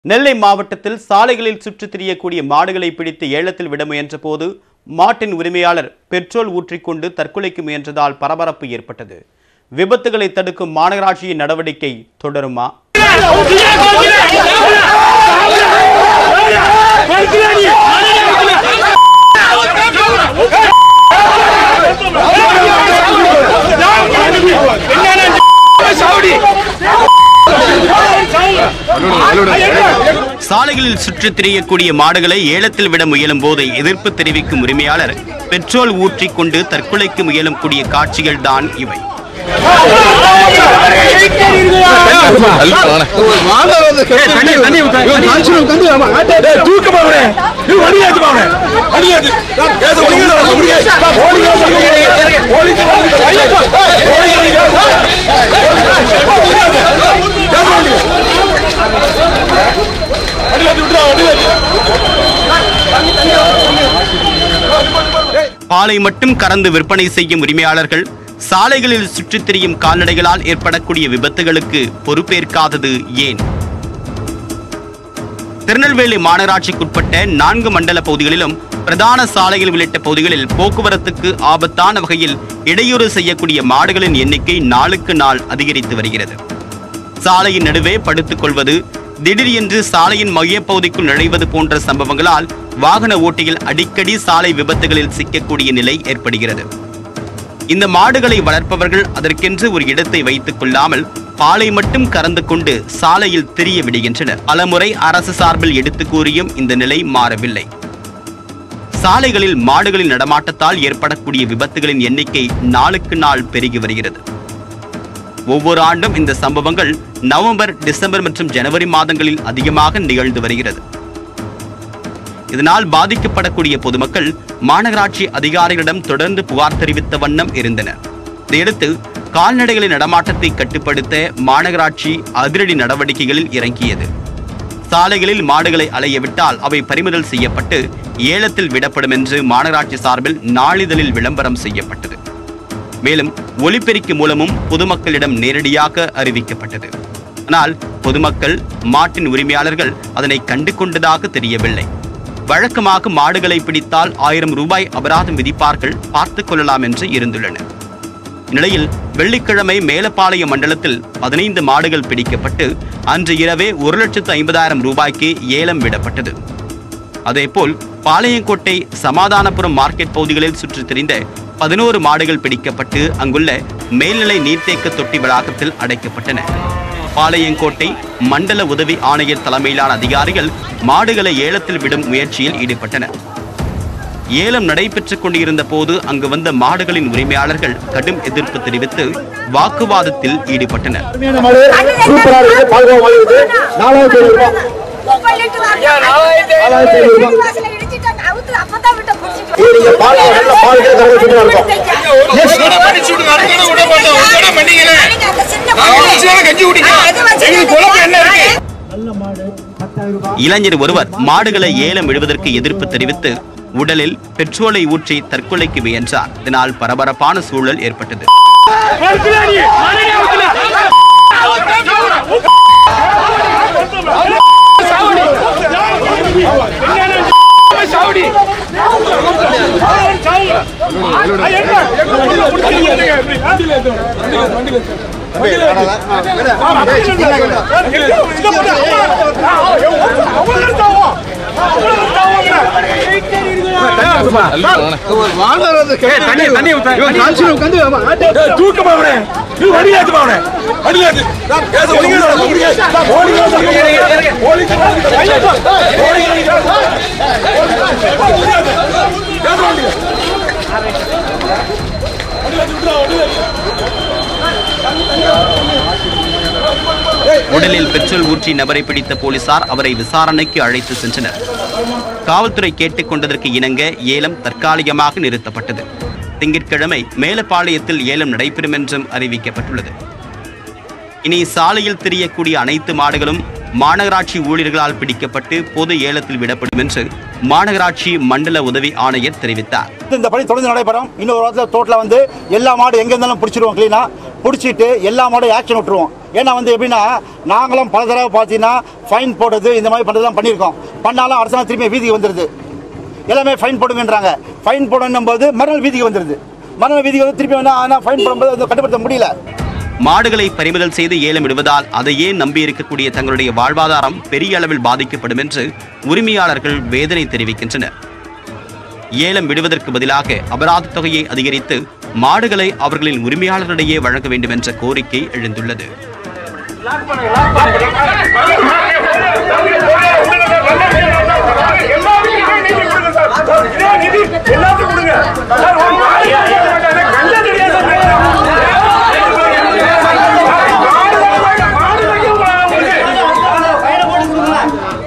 நெல்லை மாவட்டத்தில் சாலைகளில் சுற்றித் திரியக்கூடிய மாடுகளை பிடித்து ஏலத்தில் விட முயன்ற போது மாட்டின் உரிமையாளர் பெட்ரோல் ஊற்றிக்கொண்டு தற்கொலைக்கு முயன்றதால் பரபரப்பு ஏற்பட்டது விபத்துகளை தடுக்கும் மாநகராட்சியின் நடவடிக்கை தொடருமா சாலைகளில் சுற்றித் திரியக்கூடிய மாடுகளை ஏலத்தில் விட முயலும் போது எதிர்ப்பு தெரிவிக்கும் உரிமையாளர் பெட்ரோல் ஊற்றிக்கொண்டு தற்கொலைக்கு முயலும் கூடிய காட்சிகள் தான் இவை பாலை மட்டும் கறந்து விற்பனை செய்யும் உரிமையாளர்கள் சாலைகளில் சுற்றித் திரியும் கால்நடைகளால் ஏற்படக்கூடிய விபத்துகளுக்கு பொறுப்பேற்காதது ஏன் திருநெல்வேலி மாநகராட்சிக்குட்பட்ட நான்கு மண்டல பகுதிகளிலும் பிரதான சாலைகள் உள்ளிட்ட பகுதிகளில் போக்குவரத்துக்கு ஆபத்தான வகையில் இடையூறு செய்யக்கூடிய மாடுகளின் எண்ணிக்கை நாளுக்கு நாள் அதிகரித்து வருகிறது சாலையின் நடுவே படுத்துக் கொள்வது திடீர் என்று சாலையின் மையப்பகுதிக்குள் நுழைவது போன்ற சம்பவங்களால் வாகன ஓட்டிகள் அடிக்கடி சாலை விபத்துகளில் சிக்கக்கூடிய நிலை ஏற்படுகிறது இந்த மாடுகளை வளர்ப்பவர்கள் அதற்கென்று ஒரு இடத்தை வைத்துக் கொள்ளாமல் பாலை மட்டும் கறந்து கொண்டு சாலையில் திரிய விடுகின்றனர் பலமுறை அரசு சார்பில் எடுத்து கூறியும் இந்த நிலை மாறவில்லை சாலைகளில் மாடுகளின் நடமாட்டத்தால் ஏற்படக்கூடிய விபத்துகளின் எண்ணிக்கை நாளுக்கு நாள் பெருகி வருகிறது ஒவ்வொரு ஆண்டும் இந்த சம்பவங்கள் நவம்பர் டிசம்பர் மற்றும் ஜனவரி மாதங்களில் அதிகமாக நிகழ்ந்து வருகிறது இதனால் பாதிக்கப்படக்கூடிய பொதுமக்கள் மாநகராட்சி அதிகாரிகளிடம் தொடர்ந்து புகார் தெரிவித்த வண்ணம் இருந்தனர் இதையடுத்து கால்நடைகளின் நடமாட்டத்தை கட்டுப்படுத்த மாநகராட்சி அதிரடி நடவடிக்கைகளில் இறங்கியது சாலைகளில் மாடுகளை அலைய விட்டால் அவை பறிமுதல் செய்யப்பட்டு ஏலத்தில் விடப்படும் என்று மாநகராட்சி சார்பில் நாளிதழில் விளம்பரம் செய்யப்பட்டது மேலும் ஒலிபெருக்கி மூலமும் பொதுமக்களிடம் நேரடியாக அறிவிக்கப்பட்டது ஆனால் பொதுமக்கள் மாட்டின் உரிமையாளர்கள் அதனை கண்டு கொண்டதாக தெரியவில்லை வழக்கமாக மாடுகளை பிடித்தால் ஆயிரம் ரூபாய் அபராதம் விதிப்பார்கள் பார்த்துக் கொள்ளலாம் என்று இருந்துள்ளனர் இந்நிலையில் வெள்ளிக்கிழமை மேலப்பாளையம் மண்டலத்தில் பதினைந்து மாடுகள் பிடிக்கப்பட்டு அன்று இரவே ஒரு லட்சத்து ஐம்பதாயிரம் ரூபாய்க்கு ஏலம் விடப்பட்டது அதேபோல் பாளையங்கோட்டை சமாதானபுரம் மார்க்கெட் பகுதிகளில் சுற்றித் திரிந்த பதினோரு மாடுகள் பிடிக்கப்பட்டு அங்குள்ள மேல்நிலை நீர்த்தேக்க தொட்டி வளாகத்தில் அடைக்கப்பட்டன பாளையங்கோட்டை மண்டல உதவி ஆணையர் தலைமையிலான அதிகாரிகள் மாடுகளை ஏலத்தில் விடும் முயற்சியில் ஈடுபட்டனர் ஏலம் நடைபெற்றுக் கொண்டிருந்த போது அங்கு வந்த மாடுகளின் உரிமையாளர்கள் கடும் எதிர்ப்பு தெரிவித்து வாக்குவாதத்தில் ஈடுபட்டனர் அருமையான மாடு சூப்பரா இருக்கு பாதுகாப்பு மாடு இருக்கு நாலாயிரத்தி ஐநூறு ரூபாய் நாலாயிரத்தி ஐநூறு ரூபாய் இது நீங்க பால் நல்ல பால் கறவை சூப்பரா இருக்கும் நல்ல மாடு பத்தாயிரம் ரூபாய் இளைஞர் ஒருவர் மாடுகளை ஏலம் விடுவதற்கு எதிர்ப்பு தெரிவித்து உடலில் பெட்ரோலை ஊற்றி தற்கொலைக்கு முயன்றார் இதனால் பரபரப்பான சூழல் ஏற்பட்டது உடலில் பெட்ரோல் ஊற்றி நபரை பிடித்த போலீசார் அவரை விசாரணைக்கு அழைத்து சென்றனர் காவல்துறை கேட்டுக்கொண்டதற்கு இணங்க ஏலம் தற்காலிகமாக நிறுத்தப்பட்டது திங்கட்கிழமை மேலப்பாளையத்தில் ஏலம் நடைபெறும் என்றும் அறிவிக்கப்பட்டுள்ளது இனி சாலையில் திரியக்கூடிய அனைத்து மாடுகளும் மாநகராட்சி ஊழியர்களால் பிடிக்கப்பட்டு பொது ஏலத்தில் விடப்படும் என்று மாநகராட்சி மண்டல உதவி ஆணையர் தெரிவித்தார் இந்த பணி தொடர்ந்து நடைபெறும் இன்னொரு வாரத்தில் தோட்டில் வந்து எல்லா மாடு எங்க இருந்தாலும் பிடிச்சிருவோம் கிளீனா பிடிச்சிட்டு எல்லா மாடும் ஆக்ஷன் விட்டுருவோம் ஏன்னா வந்து எப்படின்னா நாங்களும் பல தடவை பார்த்தீங்கன்னா ஃபைன் போடுறது இந்த மாதிரி பண்ணுறதுலாம் பண்ணியிருக்கோம் பண்ணாலும் அடுத்த நாள் திரும்பி வீதிக்கு வந்துடுது எல்லாமே ஃபைன் போடுங்கன்றாங்க ஃபைன் போடணும் போது மறுநாள் வீதிக்கு வந்துடுது மறுநாள் வீதிக்கு வந்து திருப்பி வேணா ஆனால் ஃபைன் போடும்போது அதை கட்டுப்படுத்த முடியல மாடுகளை பறிமுதல் செய்து ஏலம் விடுவதால் அதையே நம்பி இருக்கக்கூடிய தங்களுடைய வாழ்வாதாரம் பெரிய அளவில் பாதிக்கப்படும் என்று உரிமையாளர்கள் வேதனை தெரிவிக்கின்றனர் ஏலம் விடுவதற்கு பதிலாக அபராத தொகையை அதிகரித்து மாடுகளை அவர்களின் உரிமையாளர்களிடையே வழங்க வேண்டும் என்ற கோரிக்கை எழுந்துள்ளது எல்லா